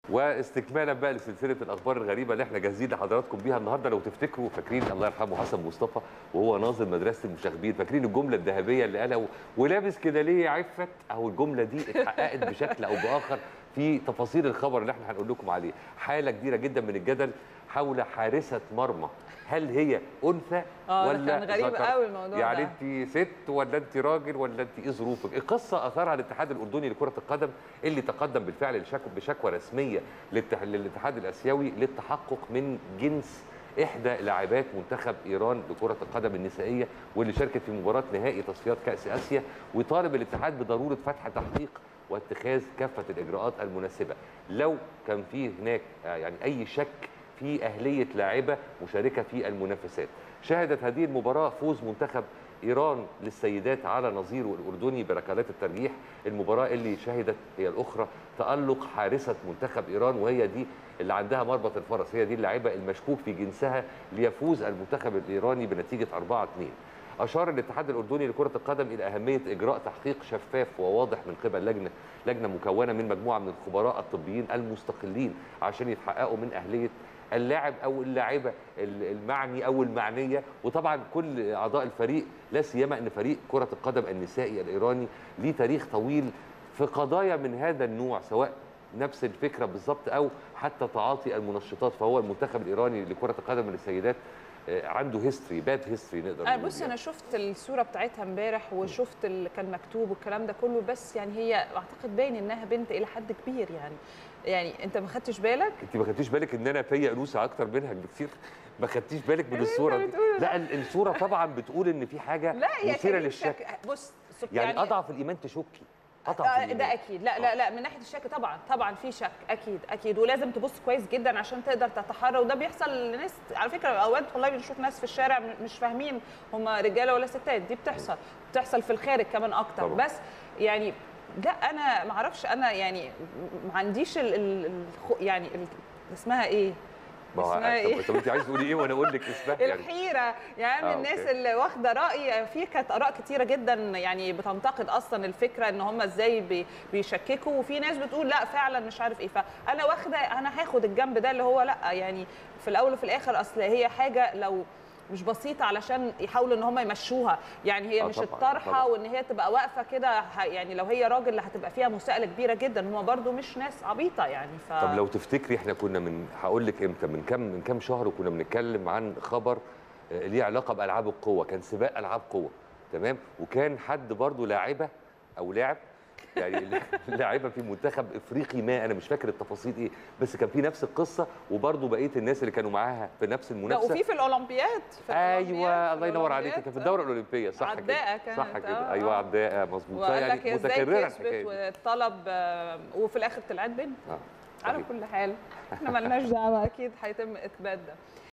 واستكمالا بقى لسلسله الاخبار الغريبه اللي احنا جاهزين لحضراتكم بيها النهارده لو تفتكروا فاكرين الله يرحمه حسن مصطفى وهو ناظر مدرسه المشاغبين فاكرين الجمله الذهبيه اللي قالها ولابس كده ليه يا عفت اهو الجمله دي اتحققت بشكل او باخر في تفاصيل الخبر اللي احنا هنقول لكم عليه حاله كبيره جدا من الجدل حول حارسه مرمى هل هي انثى آه، ده ولا كان غريب ذكر؟ قوي الموضوع يعني ده. انت ست ولا انت راجل ولا انت ايه ظروفك القصه اثارها الاتحاد الاردني لكره القدم اللي تقدم بالفعل لشكو بشكوى رسميه للاتح- للاتحاد الاسيوي للتحقق من جنس احدى لاعبات منتخب ايران لكره القدم النسائيه واللي شاركت في مباراه نهائي تصفيات كاس اسيا ويطالب الاتحاد بضروره فتح تحقيق واتخاذ كافه الاجراءات المناسبه لو كان في هناك آه، يعني اي شك في أهلية لاعبة مشاركة في المنافسات شهدت هذه المباراة فوز منتخب إيران للسيدات على نظيره الأردني بركلات الترجيح المباراة اللي شهدت هي الأخرى تألق حارسة منتخب إيران وهي دي اللي عندها مربط الفرس هي دي اللاعبة المشكوك في جنسها ليفوز المنتخب الإيراني بنتيجة 4-2 أشار الاتحاد الأردني لكرة القدم إلى أهمية إجراء تحقيق شفاف وواضح من قبل لجنة لجنة مكونة من مجموعة من الخبراء الطبيين المستقلين عشان يتحققوا من أهلية اللاعب او اللاعبه المعني او المعنيه وطبعا كل اعضاء الفريق لا سيما ان فريق كره القدم النسائي الايراني ليه تاريخ طويل في قضايا من هذا النوع سواء نفس الفكره بالظبط او حتى تعاطي المنشطات فهو المنتخب الايراني لكره القدم للسيدات آه، عنده هيستوري باد هيستوري نقدر انا نقول بص يعني. انا شفت الصوره بتاعتها امبارح وشفت اللي كان مكتوب والكلام ده كله بس يعني هي اعتقد باين انها بنت الى حد كبير يعني يعني انت ما خدتش بالك انت ما خدتيش بالك ان انا فيا انوثه اكتر منها بكتير ما خدتيش بالك من الصوره دي بتقوله لا ال- الصوره طبعا بتقول ان في حاجه لا هي مثيره كان للشك شك- بص سك- يعني, اضعف الايمان تشكي اضعف آه، الإيمان. ده اكيد لا لا لا من ناحيه الشك طبعا طبعا في شك اكيد اكيد ولازم تبص كويس جدا عشان تقدر تتحرى وده بيحصل لناس على فكره اوقات والله بنشوف ناس في الشارع م- مش فاهمين هم رجاله ولا ستات دي بتحصل بتحصل في الخارج كمان اكتر طبعاً. بس يعني لا انا ما اعرفش انا يعني ما عنديش ال ال الخ- يعني ال اسمها ايه ما هو اسمها طب, ايه طب انت عايز تقولي ايه وانا اقول لك اسمها يعني الحيره يعني آه، من الناس أوكي. اللي واخده راي في كانت اراء كتيره جدا يعني بتنتقد اصلا الفكره ان هم ازاي بي- بيشككوا وفي ناس بتقول لا فعلا مش عارف ايه فانا واخده انا هاخد الجنب ده اللي هو لا يعني في الاول وفي الاخر اصل هي حاجه لو مش بسيطه علشان يحاولوا ان هم يمشوها يعني هي آه، مش طبعاً، الطرحه طبعاً. وان هي تبقى واقفه كده ه- يعني لو هي راجل هتبقى فيها مساءله كبيره جدا هم برضو مش ناس عبيطه يعني ف طب لو تفتكري احنا كنا من هقول لك امتى من كام من كام شهر وكنا بنتكلم عن خبر آه، ليه علاقه بالعاب القوه كان سباق العاب قوه تمام وكان حد برضو لاعبه او لاعب يعني لاعبه في منتخب افريقي ما انا مش فاكر التفاصيل ايه بس كان في نفس القصه وبرضو بقيه الناس اللي كانوا معاها في نفس لا المنافسه وفي في الاولمبياد في ايوه الأولمبياد، الله ينور عليك الأولمبياد. كان في الدوره الاولمبيه صح كده عداءة كانت، صح كده آه، ايوه آه. عداء مظبوط وقال يعني لك هي ازاي متكرره كسبت الحكايه دي وطلب آه، وفي الاخر طلعت بنت آه، على صحيح. كل حال احنا مالناش دعوه اكيد هيتم اثبات ده